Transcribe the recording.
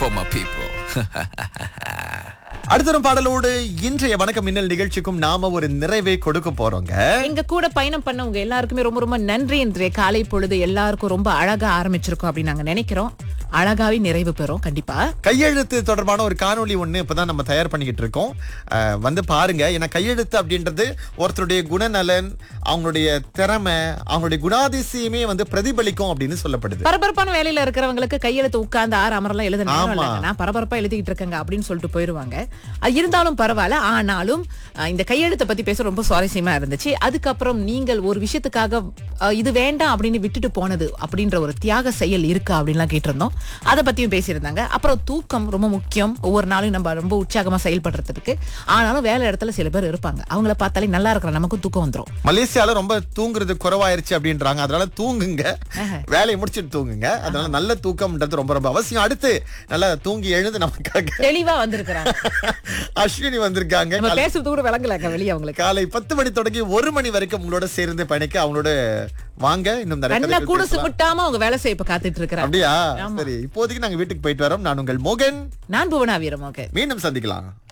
for my people. அடுத்த ஒரு பாடலோடு இன்றைய வணக்கம் மின்னல் நிகழ்ச்சிக்கும் நாம ஒரு நிறைவை கொடுக்க போறோங்க எங்க கூட பயணம் பண்ணவங்க எல்லாருக்குமே ரொம்ப ரொம்ப நன்றி இன்றைய காலை பொழுது எல்லாருக்கும் ரொம்ப அழகா ஆரம்பிச்சிருக்கோம் அப்படின்னு நாங்க நினைக்கிறோம் அழகாவே நிறைவு பெறும் கண்டிப்பா கையெழுத்து தொடர்பான ஒரு காணொளி ஒண்ணு இப்பதான் நம்ம தயார் பண்ணிக்கிட்டு இருக்கோம் அஹ், வந்து பாருங்க ஏன்னா கையெழுத்து அப்படின்றது ஒருத்தருடைய குணநலன் அவங்களுடைய திறமை அவங்களுடைய குணாதிசயமே வந்து பிரதிபலிக்கும் அப்படின்னு சொல்லப்படுது பரபரப்பான வேலையில இருக்கிறவங்களுக்கு கையெழுத்து உட்கார்ந்து ஆறு அமரெல்லாம் எழுத நேரம் ஆமா. இல்லைங்க. நான் பரபரப்பா எழுதிக்கிட்டு இருக்கேங்க அப்படின்னு சொல்லிட்டு போயிருவாங்க அது இருந்தாலும் பரவாயில்ல ஆனாலும் அஹ், இந்த கையெழுத்தை பத்தி பேச ரொம்ப சுவாரஸ்யமா இருந்துச்சு அதுக்கப்புறம் நீங்கள் ஒரு விஷயத்துக்காக அஹ், இது வேண்டாம் அப்படின்னு விட்டுட்டு போனது அப்படின்ற ஒரு தியாக செயல் இருக்கா அப்படின்லாம் கேட்டிருந்தோம் அதை பத்தியும் பேசியிருந்தாங்க அப்புறம் தூக்கம் ரொம்ப முக்கியம் ஒவ்வொரு நாளும் நம்ம ரொம்ப உற்சாகமா செயல்படுறதுக்கு ஆனாலும் வேலை இடத்துல சில பேர் இருப்பாங்க அவங்கள பார்த்தாலே நல்லா இருக்கிற நமக்கும் தூக்கம் வந்துரும் மலேசியால ரொம்ப தூங்குறது குறைவாயிருச்சு அப்படின்றாங்க அதனால தூங்குங்க வேலையை முடிச்சிட்டு தூங்குங்க அதனால நல்ல தூக்கம்ன்றது ரொம்ப ரொம்ப அவசியம் அடுத்து நல்லா தூங்கி எழுந்து நமக்காக தெளிவா வந்திருக்கிறாங்க அஸ்வினி வந்திருக்காங்க நம்ம பேசுறது கூட விளங்கலங்க வெளியே அவங்களுக்கு காலை பத்து மணி தொடங்கி ஒரு மணி வரைக்கும் உங்களோட சேர்ந்து பயணிக்க அவங்களோட வாங்க இன்னும் நிறைய கண்ணை கதைகள் கூட பேசலாம். சுமிட்டாம அவங்க வேலை செய்ய இப்ப காத்துட்டு இருக்கிறாங்க அப்படியா சரி இப்போதைக்கு நாங்க வீட்டுக்கு போயிட்டு வரோம் நான் உங்கள் மோகன் நான் புவனா வீரமோக மீண்டும் சந்திக்கலாம்